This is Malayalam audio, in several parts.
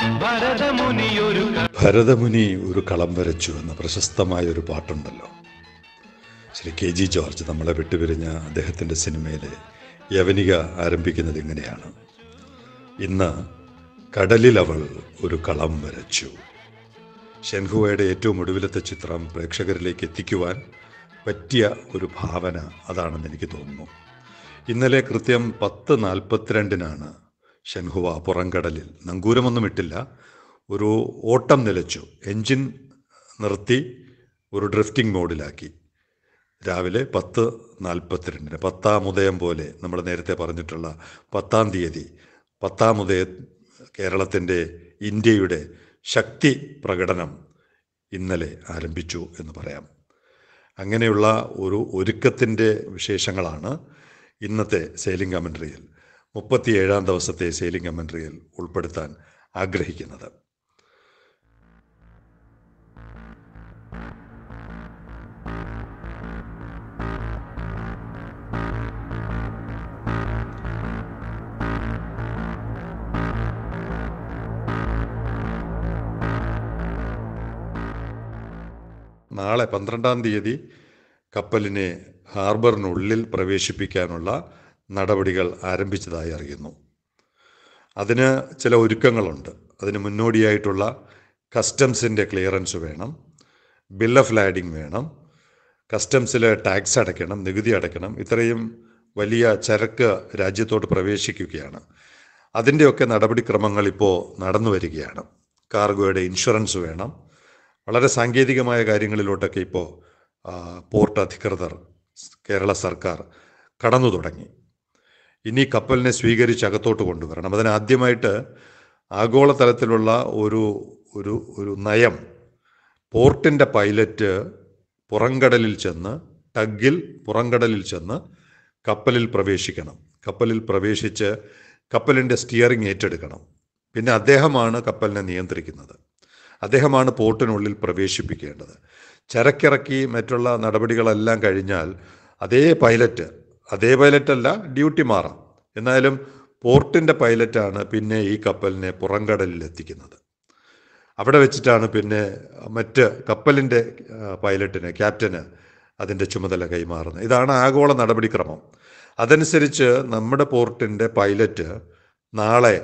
ഭരതമുനിയൊരു ഭരതമുനി ഒരു കളം വരച്ചു എന്ന പ്രശസ്തമായ ഒരു പാട്ടുണ്ടല്ലോ ശ്രീ കെ ജി ജോർജ് നമ്മളെ വിട്ടുപിരിഞ്ഞ അദ്ദേഹത്തിൻ്റെ സിനിമയിലെ യവനിക ആരംഭിക്കുന്നത് ഇങ്ങനെയാണ് ഇന്ന് കടലിൽ അവൾ ഒരു കളം വരച്ചു ഷെൻഹുവയുടെ ഏറ്റവും ഒടുവിലത്തെ ചിത്രം പ്രേക്ഷകരിലേക്ക് എത്തിക്കുവാൻ പറ്റിയ ഒരു ഭാവന അതാണെന്ന് എനിക്ക് തോന്നുന്നു ഇന്നലെ കൃത്യം പത്ത് നാൽപ്പത്തിരണ്ടിനാണ് ഷെൻഹുവ പുറംകടലിൽ നങ്കൂരമൊന്നും ഇട്ടില്ല ഒരു ഓട്ടം നിലച്ചു എൻജിൻ നിർത്തി ഒരു ഡ്രിഫ്റ്റിംഗ് മോഡിലാക്കി രാവിലെ പത്ത് നാൽപ്പത്തിരണ്ടിന് പത്താം ഉദയം പോലെ നമ്മൾ നേരത്തെ പറഞ്ഞിട്ടുള്ള പത്താം തീയതി പത്താം ഉദയ കേരളത്തിൻ്റെ ഇന്ത്യയുടെ ശക്തി പ്രകടനം ഇന്നലെ ആരംഭിച്ചു എന്ന് പറയാം അങ്ങനെയുള്ള ഒരു ഒരുക്കത്തിൻ്റെ വിശേഷങ്ങളാണ് ഇന്നത്തെ സെയിലിംഗ് കമൻട്രിയിൽ മുപ്പത്തിയേഴാം ദിവസത്തെ സെയിലിംഗ് കമൻട്രിയിൽ ഉൾപ്പെടുത്താൻ ആഗ്രഹിക്കുന്നത് നാളെ പന്ത്രണ്ടാം തീയതി കപ്പലിനെ ഹാർബറിനുള്ളിൽ പ്രവേശിപ്പിക്കാനുള്ള നടപടികൾ ആരംഭിച്ചതായി അറിയുന്നു അതിന് ചില ഒരുക്കങ്ങളുണ്ട് അതിന് മുന്നോടിയായിട്ടുള്ള കസ്റ്റംസിൻ്റെ ക്ലിയറൻസ് വേണം ബിൽ ഓഫ് ലാഡിംഗ് വേണം കസ്റ്റംസിൽ ടാക്സ് അടയ്ക്കണം നികുതി അടയ്ക്കണം ഇത്രയും വലിയ ചരക്ക് രാജ്യത്തോട്ട് പ്രവേശിക്കുകയാണ് അതിൻ്റെയൊക്കെ നടപടിക്രമങ്ങൾ ഇപ്പോൾ നടന്നു വരികയാണ് കാർഗോയുടെ ഇൻഷുറൻസ് വേണം വളരെ സാങ്കേതികമായ കാര്യങ്ങളിലോട്ടൊക്കെ ഇപ്പോൾ ആ, പോർട്ട് അധികൃതർ കേരള സർക്കാർ കടന്നു തുടങ്ങി ഇനി കപ്പലിനെ സ്വീകരിച്ച് അകത്തോട്ട് കൊണ്ടുവരണം അതിന് ആദ്യമായിട്ട് ആഗോളതലത്തിലുള്ള ഒരു ഒരു ഒരു നയം പോർട്ടിൻ്റെ പൈലറ്റ് പുറംകടലിൽ ചെന്ന് ടഗിൽ പുറംകടലിൽ ചെന്ന് കപ്പലിൽ പ്രവേശിക്കണം കപ്പലിൽ പ്രവേശിച്ച് കപ്പലിൻ്റെ സ്റ്റിയറിംഗ് ഏറ്റെടുക്കണം പിന്നെ അദ്ദേഹമാണ് കപ്പലിനെ നിയന്ത്രിക്കുന്നത് അദ്ദേഹമാണ് പോർട്ടിനുള്ളിൽ പ്രവേശിപ്പിക്കേണ്ടത് ചരക്കിറക്കി മറ്റുള്ള നടപടികളെല്ലാം കഴിഞ്ഞാൽ അതേ പൈലറ്റ് അതേ പൈലറ്റല്ല ഡ്യൂട്ടി മാറാം എന്നാലും പോർട്ടിൻ്റെ പൈലറ്റാണ് പിന്നെ ഈ കപ്പലിനെ പുറംകടലിൽ എത്തിക്കുന്നത് അവിടെ വെച്ചിട്ടാണ് പിന്നെ മറ്റ് കപ്പലിൻ്റെ ആ, പൈലറ്റിന് ക്യാപ്റ്റന് അതിൻ്റെ ചുമതല കൈമാറുന്നത് ഇതാണ് ആഗോള നടപടിക്രമം അതനുസരിച്ച് നമ്മുടെ പോർട്ടിൻ്റെ പൈലറ്റ് നാളെ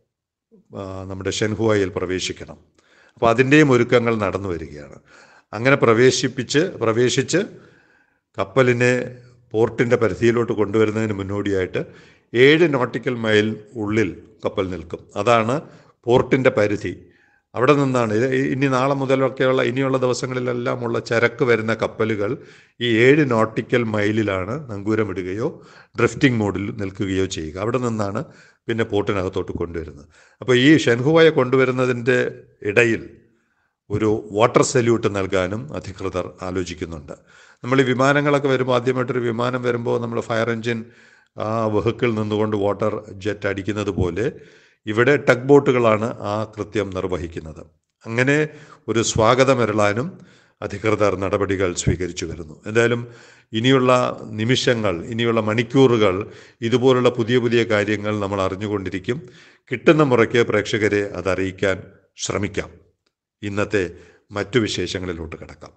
ആ, നമ്മുടെ ഷെൻഹുവയിൽ പ്രവേശിക്കണം അപ്പോൾ അതിൻ്റെയും ഒരുക്കങ്ങൾ നടന്നു വരികയാണ് അങ്ങനെ പ്രവേശിപ്പിച്ച് പ്രവേശിച്ച് കപ്പലിനെ പോർട്ടിൻ്റെ പരിധിയിലോട്ട് കൊണ്ടുവരുന്നതിന് മുന്നോടിയായിട്ട് ഏഴ് നോട്ടിക്കൽ മൈൽ ഉള്ളിൽ കപ്പൽ നിൽക്കും അതാണ് പോർട്ടിൻ്റെ പരിധി അവിടെ നിന്നാണ് ഇത് ഇനി നാളെ മുതലൊക്കെയുള്ള ഇനിയുള്ള ദിവസങ്ങളിലെല്ലാം ഉള്ള ചരക്ക് വരുന്ന കപ്പലുകൾ ഈ ഏഴ് നോട്ടിക്കൽ മൈലിലാണ് നങ്കൂരമിടുകയോ ഡ്രിഫ്റ്റിംഗ് മോഡിൽ നിൽക്കുകയോ ചെയ്യുക അവിടെ നിന്നാണ് പിന്നെ പോർട്ടിനകത്തോട്ട് കൊണ്ടുവരുന്നത് അപ്പോൾ ഈ ഷെൻഹുവയെ കൊണ്ടുവരുന്നതിൻ്റെ ഇടയിൽ ഒരു വാട്ടർ സല്യൂട്ട് നൽകാനും അധികൃതർ ആലോചിക്കുന്നുണ്ട് നമ്മൾ ഈ വിമാനങ്ങളൊക്കെ വരുമ്പോൾ ആദ്യമായിട്ടൊരു വിമാനം വരുമ്പോൾ നമ്മൾ ഫയർ എഞ്ചിൻ ആ വെഹിക്കിൾ നിന്നുകൊണ്ട് വാട്ടർ ജെറ്റ് അടിക്കുന്നത് പോലെ ഇവിടെ ടഗ് ബോട്ടുകളാണ് ആ കൃത്യം നിർവഹിക്കുന്നത് അങ്ങനെ ഒരു സ്വാഗതമരളാനും അധികൃതർ നടപടികൾ സ്വീകരിച്ചു വരുന്നു എന്തായാലും ഇനിയുള്ള നിമിഷങ്ങൾ ഇനിയുള്ള മണിക്കൂറുകൾ ഇതുപോലുള്ള പുതിയ പുതിയ കാര്യങ്ങൾ നമ്മൾ അറിഞ്ഞുകൊണ്ടിരിക്കും കിട്ടുന്ന മുറയ്ക്ക് പ്രേക്ഷകരെ അത് അറിയിക്കാൻ ശ്രമിക്കാം ഇന്നത്തെ മറ്റു വിശേഷങ്ങളിലോട്ട് കിടക്കാം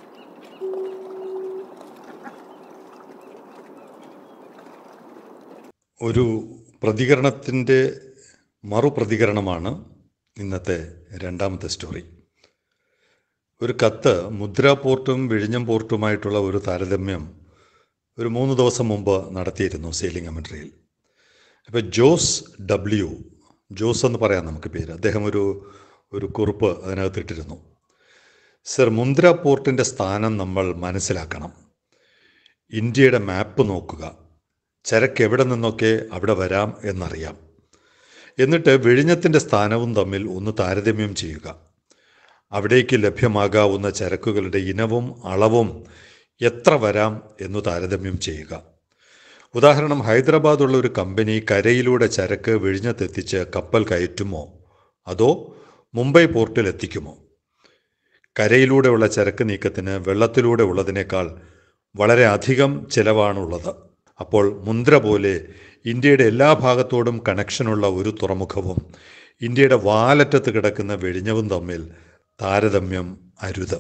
ഒരു പ്രതികരണത്തിൻ്റെ മറുപ്രതികരണമാണ് ഇന്നത്തെ രണ്ടാമത്തെ സ്റ്റോറി ഒരു കത്ത് മുദ്ര പോർട്ടും വിഴിഞ്ഞം പോർട്ടുമായിട്ടുള്ള ഒരു താരതമ്യം ഒരു മൂന്ന് ദിവസം മുമ്പ് നടത്തിയിരുന്നു സെയിലിംഗ് കമൻട്രിയിൽ അപ്പോൾ ജോസ് ഡബ്ല്യു ജോസ് എന്ന് പറയാം നമുക്ക് പേര് അദ്ദേഹം ഒരു ഒരു കുറിപ്പ് അതിനകത്തിട്ടിരുന്നു സർ മുന്ദ്ര പോർട്ടിൻ്റെ സ്ഥാനം നമ്മൾ മനസ്സിലാക്കണം ഇന്ത്യയുടെ മാപ്പ് നോക്കുക ചരക്ക് എവിടെ നിന്നൊക്കെ അവിടെ വരാം എന്നറിയാം എന്നിട്ട് വിഴിഞ്ഞത്തിൻ്റെ സ്ഥാനവും തമ്മിൽ ഒന്ന് താരതമ്യം ചെയ്യുക അവിടേക്ക് ലഭ്യമാകാവുന്ന ചരക്കുകളുടെ ഇനവും അളവും എത്ര വരാം എന്ന് താരതമ്യം ചെയ്യുക ഉദാഹരണം ഹൈദരാബാദുള്ള ഒരു കമ്പനി കരയിലൂടെ ചരക്ക് വിഴിഞ്ഞത്തെത്തിച്ച് കപ്പൽ കയറ്റുമോ അതോ മുംബൈ പോർട്ടിൽ എത്തിക്കുമോ കരയിലൂടെയുള്ള ചരക്ക് നീക്കത്തിന് വെള്ളത്തിലൂടെ ഉള്ളതിനേക്കാൾ വളരെ അധികം ചിലവാണുള്ളത് അപ്പോൾ മുന്ദ്ര പോലെ ഇന്ത്യയുടെ എല്ലാ ഭാഗത്തോടും കണക്ഷനുള്ള ഒരു തുറമുഖവും ഇന്ത്യയുടെ വാലറ്റത്ത് കിടക്കുന്ന വെടിഞ്ഞവും തമ്മിൽ താരതമ്യം അരുത്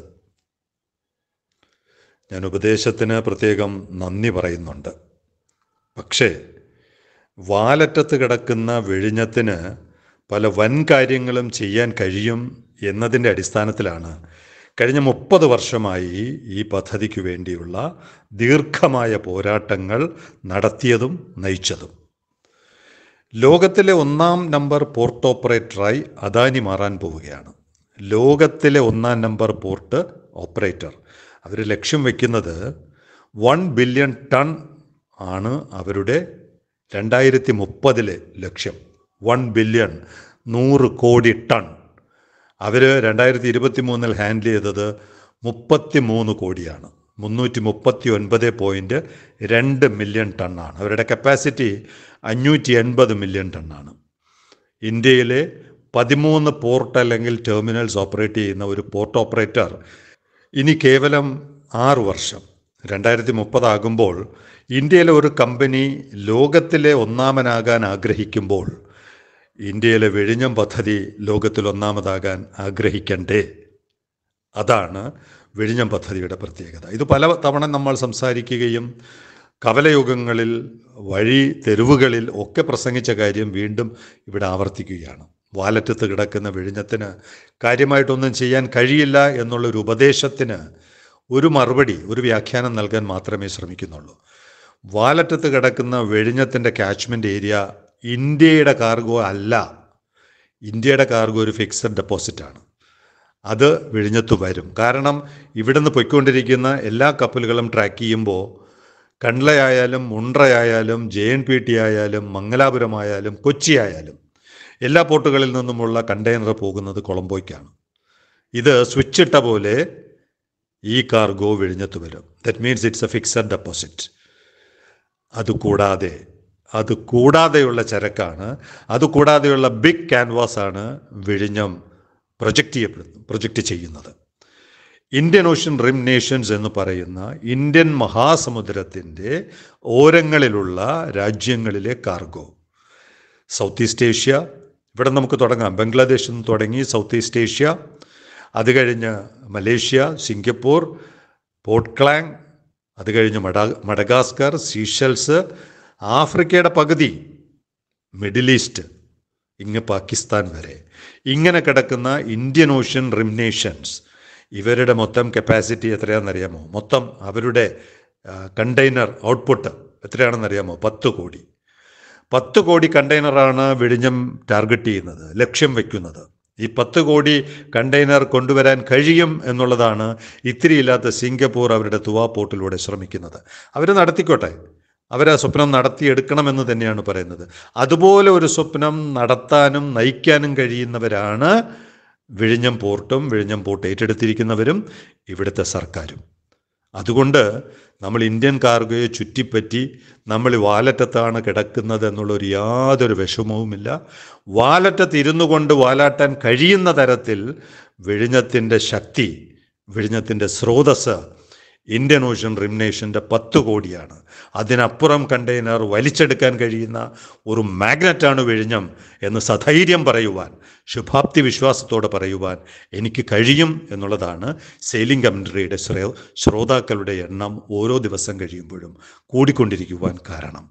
ഞാൻ ഉപദേശത്തിന് പ്രത്യേകം നന്ദി പറയുന്നുണ്ട് പക്ഷേ വാലറ്റത്ത് കിടക്കുന്ന വെഴിഞ്ഞത്തിന് പല വൻ കാര്യങ്ങളും ചെയ്യാൻ കഴിയും എന്നതിൻ്റെ അടിസ്ഥാനത്തിലാണ് കഴിഞ്ഞ മുപ്പത് വർഷമായി ഈ പദ്ധതിക്ക് വേണ്ടിയുള്ള ദീർഘമായ പോരാട്ടങ്ങൾ നടത്തിയതും നയിച്ചതും ലോകത്തിലെ ഒന്നാം നമ്പർ പോർട്ട് ഓപ്പറേറ്ററായി അദാനി മാറാൻ പോവുകയാണ് ലോകത്തിലെ ഒന്നാം നമ്പർ പോർട്ട് ഓപ്പറേറ്റർ അവർ ലക്ഷ്യം വയ്ക്കുന്നത് വൺ ബില്യൺ ടൺ ആണ് അവരുടെ രണ്ടായിരത്തി മുപ്പതിലെ ലക്ഷ്യം വൺ ബില്യൺ നൂറ് കോടി ടൺ അവർ രണ്ടായിരത്തി ഇരുപത്തി മൂന്നിൽ ഹാൻഡിൽ ചെയ്തത് മുപ്പത്തി മൂന്ന് കോടിയാണ് മുന്നൂറ്റി മുപ്പത്തി ഒൻപത് പോയിൻറ്റ് രണ്ട് മില്യൺ ടണ്ണാണ് അവരുടെ കപ്പാസിറ്റി അഞ്ഞൂറ്റി എൺപത് മില്യൺ ടണ്ണാണ് ഇന്ത്യയിലെ പതിമൂന്ന് പോർട്ട് അല്ലെങ്കിൽ ടെർമിനൽസ് ഓപ്പറേറ്റ് ചെയ്യുന്ന ഒരു പോർട്ട് ഓപ്പറേറ്റർ ഇനി കേവലം ആറ് വർഷം രണ്ടായിരത്തി മുപ്പതാകുമ്പോൾ ഇന്ത്യയിലെ ഒരു കമ്പനി ലോകത്തിലെ ഒന്നാമനാകാൻ ആഗ്രഹിക്കുമ്പോൾ ഇന്ത്യയിലെ വെഴിഞ്ഞം പദ്ധതി ലോകത്തിൽ ഒന്നാമതാകാൻ ആഗ്രഹിക്കണ്ടേ അതാണ് വെഴിഞ്ഞം പദ്ധതിയുടെ പ്രത്യേകത ഇത് പല തവണ നമ്മൾ സംസാരിക്കുകയും കവലയുഗങ്ങളിൽ വഴി തെരുവുകളിൽ ഒക്കെ പ്രസംഗിച്ച കാര്യം വീണ്ടും ഇവിടെ ആവർത്തിക്കുകയാണ് വാലറ്റത്ത് കിടക്കുന്ന വെഴിഞ്ഞത്തിന് കാര്യമായിട്ടൊന്നും ചെയ്യാൻ കഴിയില്ല എന്നുള്ളൊരു ഉപദേശത്തിന് ഒരു മറുപടി ഒരു വ്യാഖ്യാനം നൽകാൻ മാത്രമേ ശ്രമിക്കുന്നുള്ളൂ വാലറ്റത്ത് കിടക്കുന്ന വെഴിഞ്ഞത്തിൻ്റെ കാച്ച്മെൻ്റ് ഏരിയ ഇന്ത്യയുടെ കാർഗോ അല്ല ഇന്ത്യയുടെ കാർഗോ ഒരു ഫിക്സഡ് ഡെപ്പോസിറ്റാണ് അത് വിഴിഞ്ഞത്ത് വരും കാരണം ഇവിടുന്ന് പൊയ്ക്കൊണ്ടിരിക്കുന്ന എല്ലാ കപ്പലുകളും ട്രാക്ക് ചെയ്യുമ്പോൾ കണ്ട്ലയായാലും മുണ്ട്രയായാലും ജെ എൻ പി ടി ആയാലും മംഗലാപുരമായാലും കൊച്ചി ആയാലും എല്ലാ പോർട്ടുകളിൽ നിന്നുമുള്ള കണ്ടെയ്നർ പോകുന്നത് കൊളംബോയ്ക്കാണ് ഇത് സ്വിച്ച് ഇട്ട പോലെ ഈ കാർഗോ വിഴിഞ്ഞത്ത് വരും that means it's a fixed deposit അതുകൂടാതെ അത് കൂടാതെയുള്ള ചരക്കാണ് അതുകൂടാതെയുള്ള ബിഗ് ക്യാൻവാസ് ആണ് വിഴിഞ്ഞം പ്രൊജക്റ്റ് ചെയ്യപ്പെടുന്നത് പ്രൊജക്റ്റ് ചെയ്യുന്നത് ഇന്ത്യൻ ഓഷ്യൻ റിം നേഷൻസ് എന്ന് പറയുന്ന ഇന്ത്യൻ മഹാസമുദ്രത്തിൻ്റെ ഓരങ്ങളിലുള്ള രാജ്യങ്ങളിലെ കാർഗോ സൗത്ത് ഈസ്റ്റ് ഏഷ്യ ഇവിടെ നമുക്ക് തുടങ്ങാം ബംഗ്ലാദേശിൽ നിന്ന് തുടങ്ങി സൗത്ത് ഈസ്റ്റ് ഏഷ്യ അത് കഴിഞ്ഞ് മലേഷ്യ സിംഗപ്പൂർ പോർട്ട് ക്ലാങ് അത് കഴിഞ്ഞ് മഡാ മഡഗാസ്കർ സീഷൽസ് ആഫ്രിക്കയുടെ പകുതി മിഡിൽ ഈസ്റ്റ് ഇങ്ങ് പാകിസ്ഥാൻ വരെ ഇങ്ങനെ കിടക്കുന്ന ഇന്ത്യൻ ഓഷ്യൻ റിം നേഷൻസ് ഇവരുടെ മൊത്തം കപ്പാസിറ്റി എത്രയാണെന്നറിയാമോ മൊത്തം അവരുടെ കണ്ടെയ്നർ ഔട്ട്പുട്ട് എത്രയാണെന്നറിയാമോ പത്ത് കോടി പത്ത് കോടി കണ്ടെയ്നറാണ് വിഴിഞ്ഞം ടാർഗറ്റ് ചെയ്യുന്നത് ലക്ഷ്യം വയ്ക്കുന്നത് ഈ പത്ത് കോടി കണ്ടെയ്നർ കൊണ്ടുവരാൻ കഴിയും എന്നുള്ളതാണ് ഇത്തിരിയില്ലാത്ത സിംഗപ്പൂർ അവരുടെ തുവാ പോർട്ടിലൂടെ ശ്രമിക്കുന്നത് അവർ നടത്തിക്കോട്ടെ അവർ ആ സ്വപ്നം നടത്തിയെടുക്കണമെന്ന് തന്നെയാണ് പറയുന്നത് അതുപോലെ ഒരു സ്വപ്നം നടത്താനും നയിക്കാനും കഴിയുന്നവരാണ് വിഴിഞ്ഞം പോർട്ടും വിഴിഞ്ഞം പോർട്ട് ഏറ്റെടുത്തിരിക്കുന്നവരും ഇവിടുത്തെ സർക്കാരും അതുകൊണ്ട് നമ്മൾ ഇന്ത്യൻ കാർഗോയെ ചുറ്റിപ്പറ്റി നമ്മൾ വാലറ്റത്താണ് കിടക്കുന്നത് എന്നുള്ളൊരു യാതൊരു വിഷമവുമില്ല വാലറ്റത്ത് ഇരുന്നു കൊണ്ട് വാലാട്ടാൻ കഴിയുന്ന തരത്തിൽ വിഴിഞ്ഞത്തിൻ്റെ ശക്തി വിഴിഞ്ഞത്തിൻ്റെ സ്രോതസ് ഇന്ത്യൻ ഓഷ്യൻ റിംനേഷൻ്റെ പത്ത് കോടിയാണ് അതിനപ്പുറം കണ്ടെയ്നർ വലിച്ചെടുക്കാൻ കഴിയുന്ന ഒരു മാഗ്നറ്റാണ് വിഴിഞ്ഞം എന്ന് സധൈര്യം പറയുവാൻ ശുഭാപ്തി വിശ്വാസത്തോടെ പറയുവാൻ എനിക്ക് കഴിയും എന്നുള്ളതാണ് സെയിലിംഗ് കമൻട്രിയുടെ ശ്രേ ശ്രോതാക്കളുടെ എണ്ണം ഓരോ ദിവസം കഴിയുമ്പോഴും കൂടിക്കൊണ്ടിരിക്കുവാൻ കാരണം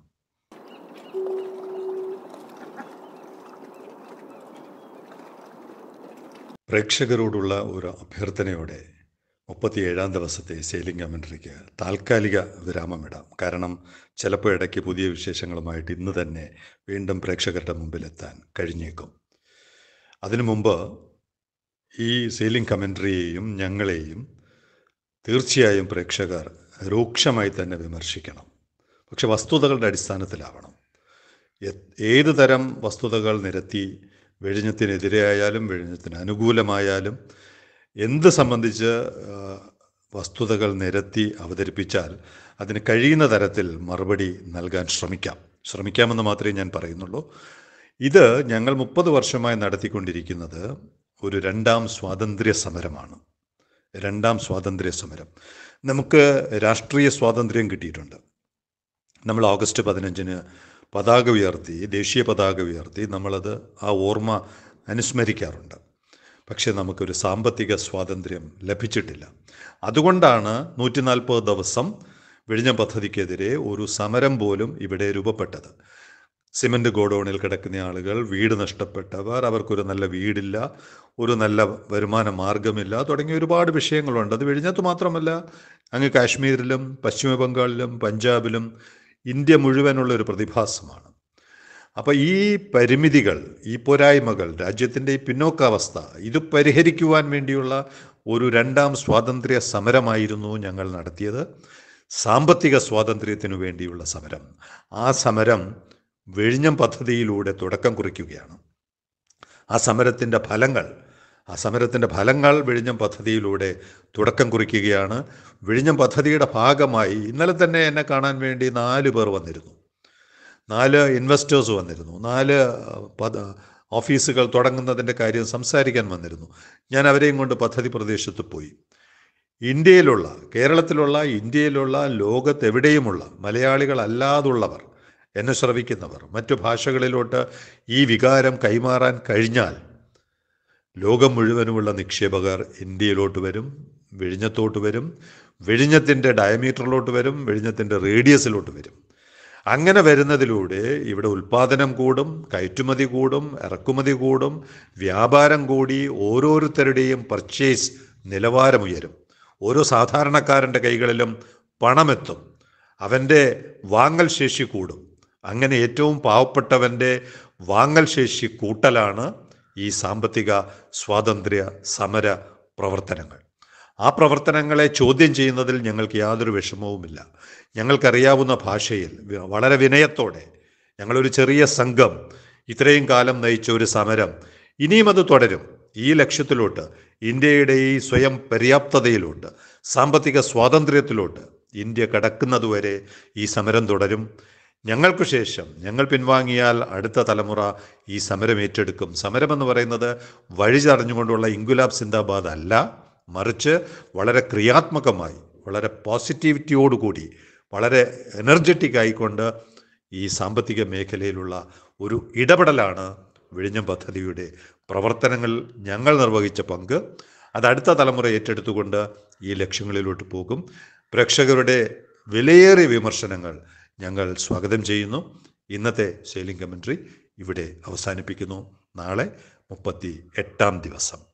പ്രേക്ഷകരോടുള്ള ഒരു അഭ്യർത്ഥനയോടെ മുപ്പത്തിയേഴാം ദിവസത്തെ സെയിലിംഗ് കമൻട്രിക്ക് താൽക്കാലിക വിരാമമിടാം കാരണം ചിലപ്പോൾ ഇടയ്ക്ക് പുതിയ വിശേഷങ്ങളുമായിട്ട് ഇന്ന് തന്നെ വീണ്ടും പ്രേക്ഷകരുടെ മുമ്പിലെത്താൻ കഴിഞ്ഞേക്കും അതിനു മുമ്പ് ഈ സെയിലിംഗ് കമൻട്രിയെയും ഞങ്ങളെയും തീർച്ചയായും പ്രേക്ഷകർ രൂക്ഷമായി തന്നെ വിമർശിക്കണം പക്ഷെ വസ്തുതകളുടെ അടിസ്ഥാനത്തിലാവണം ഏത് തരം വസ്തുതകൾ നിരത്തി വെഴിഞ്ഞത്തിനെതിരെയായാലും വെഴിഞ്ഞത്തിന് അനുകൂലമായാലും എന്ത് സംബന്ധിച്ച് വസ്തുതകൾ നിരത്തി അവതരിപ്പിച്ചാൽ അതിന് കഴിയുന്ന തരത്തിൽ മറുപടി നൽകാൻ ശ്രമിക്കാം ശ്രമിക്കാമെന്ന് മാത്രമേ ഞാൻ പറയുന്നുള്ളൂ ഇത് ഞങ്ങൾ മുപ്പത് വർഷമായി നടത്തിക്കൊണ്ടിരിക്കുന്നത് ഒരു രണ്ടാം സ്വാതന്ത്ര്യ സമരമാണ് രണ്ടാം സ്വാതന്ത്ര്യ സമരം നമുക്ക് രാഷ്ട്രീയ സ്വാതന്ത്ര്യം കിട്ടിയിട്ടുണ്ട് നമ്മൾ ഓഗസ്റ്റ് പതിനഞ്ചിന് പതാക ഉയർത്തി ദേശീയ പതാക ഉയർത്തി നമ്മളത് ആ ഓർമ്മ അനുസ്മരിക്കാറുണ്ട് പക്ഷേ നമുക്കൊരു സാമ്പത്തിക സ്വാതന്ത്ര്യം ലഭിച്ചിട്ടില്ല അതുകൊണ്ടാണ് നൂറ്റി നാൽപ്പത് ദിവസം വിഴിഞ്ഞം പദ്ധതിക്കെതിരെ ഒരു സമരം പോലും ഇവിടെ രൂപപ്പെട്ടത് സിമൻ്റ് ഗോഡൗണിൽ കിടക്കുന്ന ആളുകൾ വീട് നഷ്ടപ്പെട്ടവർ അവർക്കൊരു നല്ല വീടില്ല ഒരു നല്ല വരുമാന മാർഗമില്ല തുടങ്ങിയ ഒരുപാട് വിഷയങ്ങളുണ്ട് അത് വിഴിഞ്ഞത്ത് മാത്രമല്ല അങ്ങ് കാശ്മീരിലും പശ്ചിമ ബംഗാളിലും പഞ്ചാബിലും ഇന്ത്യ മുഴുവനുള്ള ഒരു പ്രതിഭാസമാണ് അപ്പോൾ ഈ പരിമിതികൾ ഈ പോരായ്മകൾ രാജ്യത്തിൻ്റെ ഈ പിന്നോക്കാവസ്ഥ ഇത് പരിഹരിക്കുവാൻ വേണ്ടിയുള്ള ഒരു രണ്ടാം സ്വാതന്ത്ര്യ സമരമായിരുന്നു ഞങ്ങൾ നടത്തിയത് സാമ്പത്തിക സ്വാതന്ത്ര്യത്തിനു വേണ്ടിയുള്ള സമരം ആ സമരം വിഴിഞ്ഞം പദ്ധതിയിലൂടെ തുടക്കം കുറിക്കുകയാണ് ആ സമരത്തിൻ്റെ ഫലങ്ങൾ ആ സമരത്തിൻ്റെ ഫലങ്ങൾ വിഴിഞ്ഞം പദ്ധതിയിലൂടെ തുടക്കം കുറിക്കുകയാണ് വിഴിഞ്ഞം പദ്ധതിയുടെ ഭാഗമായി ഇന്നലെ തന്നെ എന്നെ കാണാൻ വേണ്ടി നാല് പേർ വന്നിരുന്നു നാല് ഇൻവെസ്റ്റേഴ്സ് വന്നിരുന്നു നാല് പദ ഓഫീസുകൾ തുടങ്ങുന്നതിൻ്റെ കാര്യം സംസാരിക്കാൻ വന്നിരുന്നു ഞാൻ അവരെയും കൊണ്ട് പദ്ധതി പ്രദേശത്ത് പോയി ഇന്ത്യയിലുള്ള കേരളത്തിലുള്ള ഇന്ത്യയിലുള്ള ലോകത്തെവിടെയുമുള്ള മലയാളികളല്ലാതുള്ളവർ എന്നെ ശ്രവിക്കുന്നവർ മറ്റു ഭാഷകളിലോട്ട് ഈ വികാരം കൈമാറാൻ കഴിഞ്ഞാൽ ലോകം മുഴുവനുമുള്ള നിക്ഷേപകർ ഇന്ത്യയിലോട്ട് വരും വിഴിഞ്ഞത്തോട്ട് വരും വിഴിഞ്ഞത്തിൻ്റെ ഡയമീറ്ററിലോട്ട് വരും വിഴിഞ്ഞത്തിൻ്റെ റേഡിയസിലോട്ട് വരും അങ്ങനെ വരുന്നതിലൂടെ ഇവിടെ ഉൽപ്പാദനം കൂടും കയറ്റുമതി കൂടും ഇറക്കുമതി കൂടും വ്യാപാരം കൂടി ഓരോരുത്തരുടെയും പർച്ചേസ് നിലവാരമുയരും ഓരോ സാധാരണക്കാരൻ്റെ കൈകളിലും പണമെത്തും അവൻ്റെ വാങ്ങൽ ശേഷി കൂടും അങ്ങനെ ഏറ്റവും പാവപ്പെട്ടവൻ്റെ വാങ്ങൽ ശേഷി കൂട്ടലാണ് ഈ സാമ്പത്തിക സ്വാതന്ത്ര്യ സമര പ്രവർത്തനങ്ങൾ ആ പ്രവർത്തനങ്ങളെ ചോദ്യം ചെയ്യുന്നതിൽ ഞങ്ങൾക്ക് യാതൊരു വിഷമവുമില്ല ഞങ്ങൾക്കറിയാവുന്ന ഭാഷയിൽ വ- വളരെ വിനയത്തോടെ ഞങ്ങളൊരു ചെറിയ സംഘം ഇത്രയും കാലം നയിച്ച ഒരു സമരം ഇനിയും അത് തുടരും ഈ ലക്ഷ്യത്തിലോട്ട് ഇന്ത്യയുടെ ഈ സ്വയം പര്യാപ്തതയിലോട്ട് സാമ്പത്തിക സ്വാതന്ത്ര്യത്തിലോട്ട് ഇന്ത്യ കടക്കുന്നതുവരെ ഈ സമരം തുടരും ഞങ്ങൾക്ക് ശേഷം ഞങ്ങൾ പിൻവാങ്ങിയാൽ അടുത്ത തലമുറ ഈ സമരം ഏറ്റെടുക്കും സമരം എന്ന് പറയുന്നത് വഴിചറിഞ്ഞുകൊണ്ടുള്ള ഇൻഗുലാബ് സിന്ദാബാദ് അല്ല മറിച്ച് വളരെ ക്രിയാത്മകമായി വളരെ പോസിറ്റിവിറ്റിയോടുകൂടി വളരെ എനർജറ്റിക് ആയിക്കൊണ്ട് ഈ സാമ്പത്തിക മേഖലയിലുള്ള ഒരു ഇടപെടലാണ് വിഴിഞ്ഞം പദ്ധതിയുടെ പ്രവർത്തനങ്ങൾ ഞങ്ങൾ നിർവഹിച്ച പങ്ക് അത് അടുത്ത തലമുറ ഏറ്റെടുത്തുകൊണ്ട് ഈ ലക്ഷ്യങ്ങളിലോട്ട് പോകും പ്രേക്ഷകരുടെ വിലയേറിയ വിമർശനങ്ങൾ ഞങ്ങൾ സ്വാഗതം ചെയ്യുന്നു ഇന്നത്തെ സെയിലിംഗ് കമൻട്രി ഇവിടെ അവസാനിപ്പിക്കുന്നു നാളെ മുപ്പത്തി എട്ടാം ദിവസം